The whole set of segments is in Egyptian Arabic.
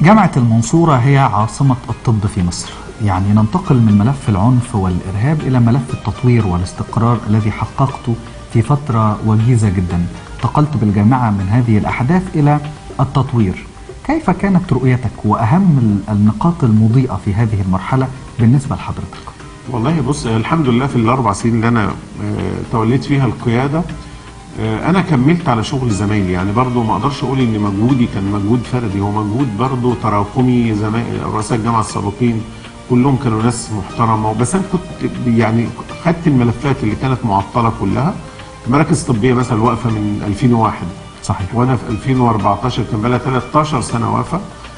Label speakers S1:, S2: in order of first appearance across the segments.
S1: جامعة المنصورة هي عاصمة الطب في مصر يعني ننتقل من ملف العنف والإرهاب إلى ملف التطوير والاستقرار الذي حققته في فترة وجيزة جدا انتقلت بالجامعة من هذه الأحداث إلى التطوير كيف كانت رؤيتك وأهم ال- النقاط المضيئة في هذه المرحلة بالنسبة لحضرتك
S2: والله بص الحمد لله في الاربع سنين اللي انا آه، توليت فيها القياده آه، انا كملت على شغل زمايلي يعني برضو ما اقدرش اقول ان مجهودي كان مجهود فردي هو مجهود برضو تراكمي زمايل رؤساء الجامعه السابقين كلهم كانوا ناس محترمه بس انا كنت يعني خدت الملفات اللي كانت معطله كلها مراكز طبيه مثلا واقفه من 2001
S1: صحيح
S2: وانا في 2014 كان بقى لها 13 سنه واقفه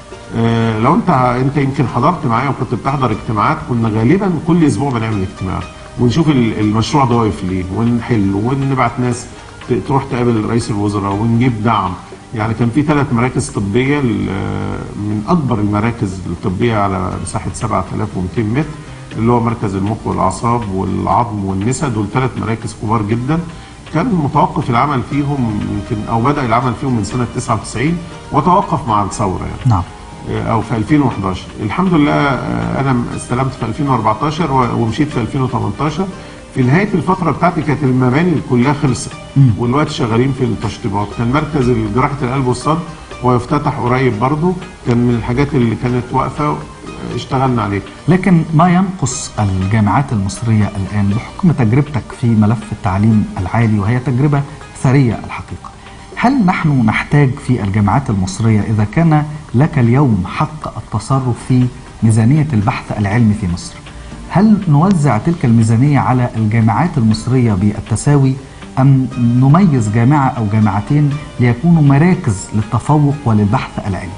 S2: آه، لو انت انت يمكن حضرت معايا وكنت بتحضر اجتماعات كنا غالبا كل اسبوع بنعمل اجتماع ونشوف ال- المشروع ده واقف ليه ونحله ونبعت ناس ت- تروح تقابل رئيس الوزراء ونجيب دعم يعني كان في ثلاث مراكز طبيه ال- من اكبر المراكز الطبيه على مساحه 7200 متر اللي هو مركز المخ والاعصاب والعظم والنسا دول ثلاث مراكز كبار جدا كان متوقف العمل فيهم يمكن او بدا العمل فيهم من سنه 99 وتوقف مع الثوره يعني
S1: نعم
S2: او في 2011 الحمد لله آه، انا استلمت في 2014 و- ومشيت في 2018 في نهايه الفتره بتاعتي كانت المباني كلها خلصت والوقت شغالين في التشطيبات كان مركز جراحه القلب والصدر ويفتتح قريب برضه كان من الحاجات اللي كانت واقفه آه، اشتغلنا عليه
S1: لكن ما ينقص الجامعات المصرية الآن بحكم تجربتك في ملف التعليم العالي وهي تجربة ثرية الحقيقة هل نحن نحتاج في الجامعات المصرية إذا كان لك اليوم حق التصرف في ميزانية البحث العلمي في مصر هل نوزع تلك الميزانية على الجامعات المصرية بالتساوي أم نميز جامعة أو جامعتين ليكونوا مراكز للتفوق وللبحث العلمي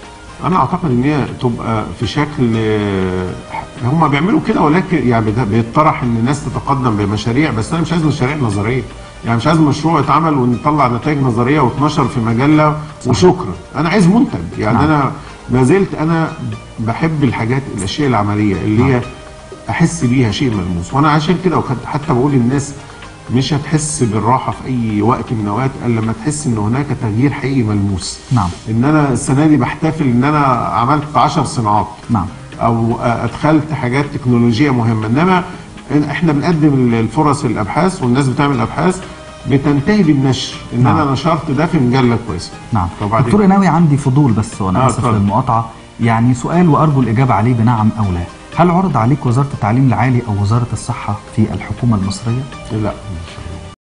S2: انا اعتقد ان هي تبقى في شكل آه، هم بيعملوا كده ولكن يعني بت- بيطرح ان الناس تتقدم بمشاريع بس انا مش عايز مشاريع نظريه يعني مش عايز مشروع يتعمل ونطلع نتائج نظريه واتنشر في مجله وشكرا انا عايز منتج يعني
S1: نعم.
S2: انا ما زلت انا بحب الحاجات الاشياء العمليه اللي هي احس بيها شيء ملموس وانا عشان كده وكنت حتى بقول للناس مش هتحس بالراحه في اي وقت من الاوقات الا لما تحس ان هناك تغيير حقيقي ملموس
S1: نعم
S2: ان انا السنه دي بحتفل ان انا عملت 10 صناعات
S1: نعم
S2: او ادخلت حاجات تكنولوجيه مهمه انما احنا بنقدم الفرص الابحاث والناس بتعمل ابحاث بتنتهي بالنشر ان
S1: نعم.
S2: انا نشرت ده في مجله كويسه
S1: نعم
S2: وبعدين-
S1: دكتور إناوي عندي فضول بس وأنا
S2: آه،
S1: آسف
S2: اتفضل.
S1: للمقاطعة يعني سؤال وأرجو الإجابة عليه بنعم أو لا هل عرض عليك وزارة التعليم العالي أو وزارة الصحة في الحكومة المصرية؟
S2: لا